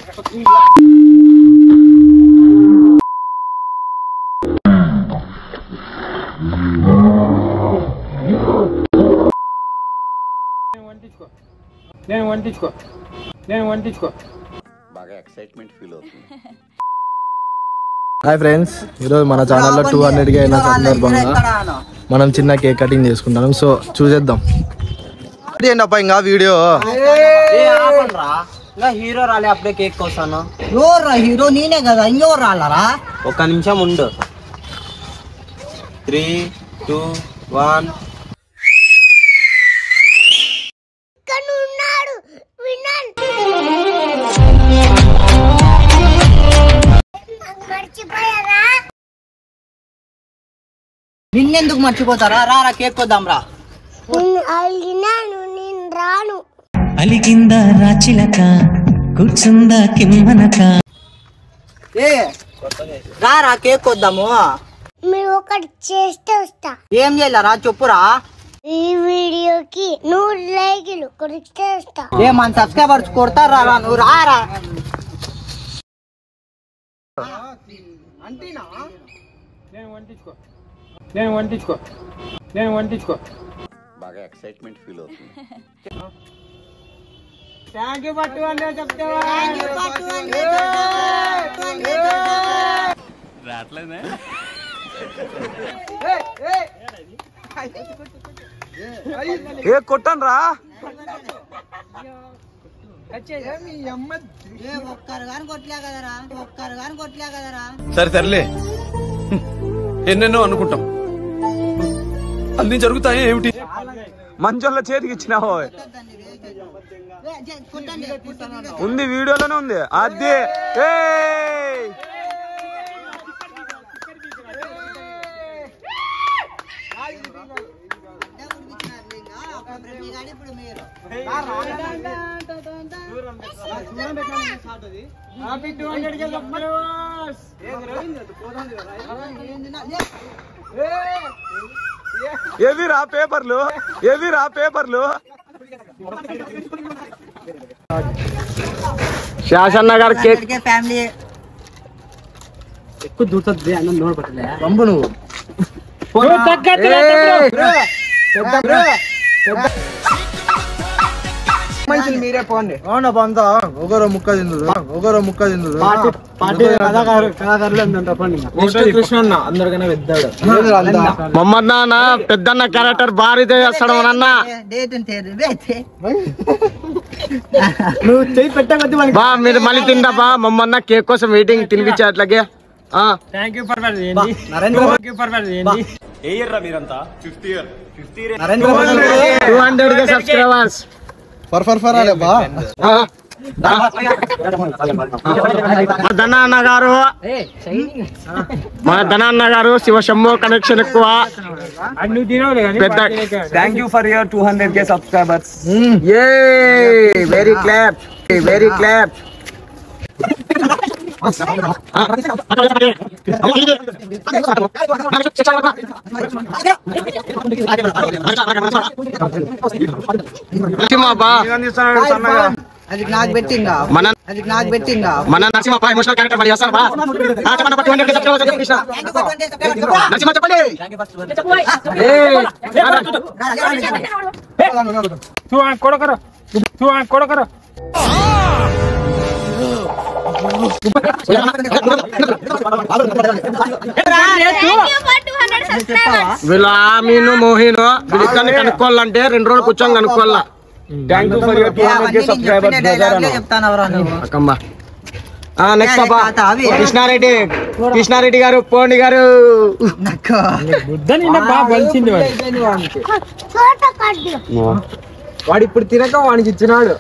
వంటించుకో నేను వంటించుకో నేను వంటించుకో బాగా ఎక్సైట్మెంట్ ఫీల్ అవుతుంది హాయ్ ఫ్రెండ్స్ ఈరోజు మన ఛానల్లో టూ హండ్రెడ్కి అయిన సందర్భంగా మనం చిన్న కేక్ కటింగ్ చేసుకుంటాం సో చూసేద్దాం ఏంటప్ప ఇంకా వీడియో హీరో రాలే అప్పుడే కేక్ కోసాను ఎవరు హీరో నేనే కదా ఇంకెవరు రాలరా ఒక్క నిమిషం ఉండు త్రీ టూ వన్ నిన్నెందుకు మర్చిపోతారా రారా కేక్ కొద్దాం రా అలిగిందా రాచిలక కూర్చుందా కిమ్మనక ఏ రారా కేక్ కొద్దాము మీరు ఒకటి చేస్తే వస్తా ఏం చేయలేరా చెప్పురా ఈ వీడియోకి నూరు లైకులు కొరిస్తే వస్తా ఏ మన సబ్స్క్రైబర్స్ కొడతారా రా నువ్వు రారా నేను వంటించుకో నేను వంటించుకో నేను వంటించుకో బాగా ఎక్సైట్మెంట్ ఫీల్ అవుతుంది థ్యాంక్ యూ పట్టు అంటే చెప్తే ఏ కొట్టండి రా ఏ ఒక్కరు గాని కొట్టలే కదరా ఒక్కరు గాని కొట్టలే కదరా సరే సర్లే ఎన్నెన్నో అనుకుంటాం అన్ని జరుగుతాయి ఏమిటి మంచోళ్ళ చేతికి ఇచ్చినావో ఏ, చే- కొట్టండి కొట్టండి. ఉంది వీడియోలోనే ఉంది అది ఏయ్! అప్పుడు మీ గాడి, ఇప్పుడు మీరు happy two hundred K subscribers ఏవి రా పేపర్లు ఏవి రా పేపర్లు శాసన్న గారు కేక్ ఇక్కడికే ఫ్యామిలీ పంపు నువ్వు మనుషులు మీరే పోండి అవునా పంతా ఒకరో ముక్క తిందురు ఒకరో ముక్క తిందురు కృష్ణ అందరికన్నా పెద్దాడు మమ్మద్ నాన్న పెద్దన్న క్యారెక్టర్ భారీ చేస్తాడు అన్న డేట్ తేరు వేతే నువ్వు చెయ్యి పెట్టకొద్ది బా మీరు మళ్ళీ తింటా బా మమ్మన్న కేక్ కోసం వెయిటింగ్ తినిపించే అట్లాగే థ్యాంక్ యూ ఫర్ ఏంటి నరేంద్ర థ్యాంక్ యూ ఫర్ ఏంటి two hundred K subscribers for for for అలే బా మా ధన అన్న గారు మా ధన అన్న గారు శివ శంభో కనెక్షన్ ఎక్కువ అది నువ్వు తినవులే కానీ పెద్ద thank you for your two hundred K subscribers ఏ వెరీ క్లాప్ వెరీ క్లాప్ నరసింహబ్బా అది నాకు పెట్టిందా మన అది నాకు పెట్టిందా మన నరసింహప్ప ఎమోషనల్ క్యారెక్టర్ మరి చేస్తారు బా ఆ, చెప్పండి అబ్బా, 200 subscribers చెప్పండి కృష్ణ నరసింహ చెప్పండి ఏయ్, తూ కొడకరు తూ కొడకరు వీళ్ళు ఆమీను మోహిను వీళ్ళు ఇద్దరిని కనుక్కోవాలంటే రెండు రోజులు కూర్చొని కనుక్కోవాలా thank you for your two hundred K subscribers చెప్తానవరా నువ్వు అక్కమ్మ నెక్స్ట్ అబ్బా తాత, అవి. కృష్ణారెడ్డి కృష్ణారెడ్డి గారు పోండి గారు నాకు బుద్ధ నిన్న బాగా బలిచింది వాడు చోట కడ్డు వాడు ఇప్పుడు తినక వానికి ఇచ్చినాడు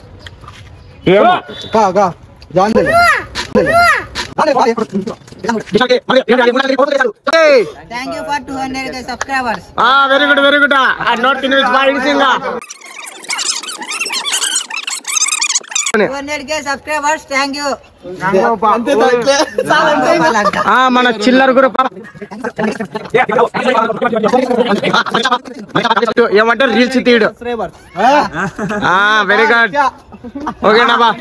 thank you for two hundred subscribers very good very good note తిని బాగా hundred K subscribers thank you మన చిల్లర గ్రూప్ ఏమంటారు రీల్స్ తీయడు వెరీ గుడ్ ఓకేనా బా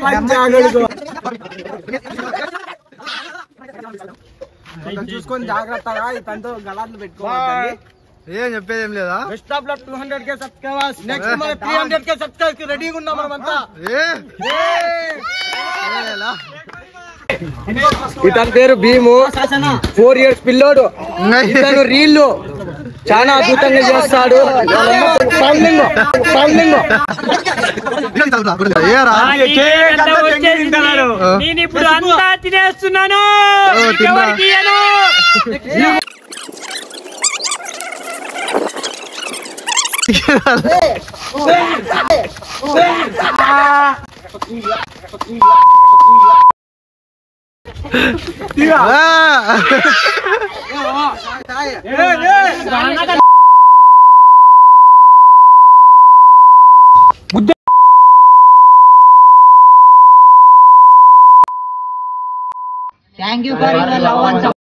చూసుకొని జాగ్రత్తగా ఇతంతో గలాట్లు పెట్టుకోవాలి ఏం చెప్పేది ఏం లేదా best of luck two hundred K subscribers next మన త్రీ హండ్రెడ్ కే సబ్స్క్రైబ్ రెడీగా ఉన్నాం మనమంతా ఇతని పేరు భీము ఫోర్ ఇయర్స్ పిల్లోడు ఇతను రీల్ చాలా అద్భుతంగా చేస్తాడు పండింగ్ పండింగ్ ఏరా నేను ఇప్పుడు అంతా తినేస్తున్నాను ఓ, తిన్నా. ఎవరికి ఇయ్యను. Thank you for your love and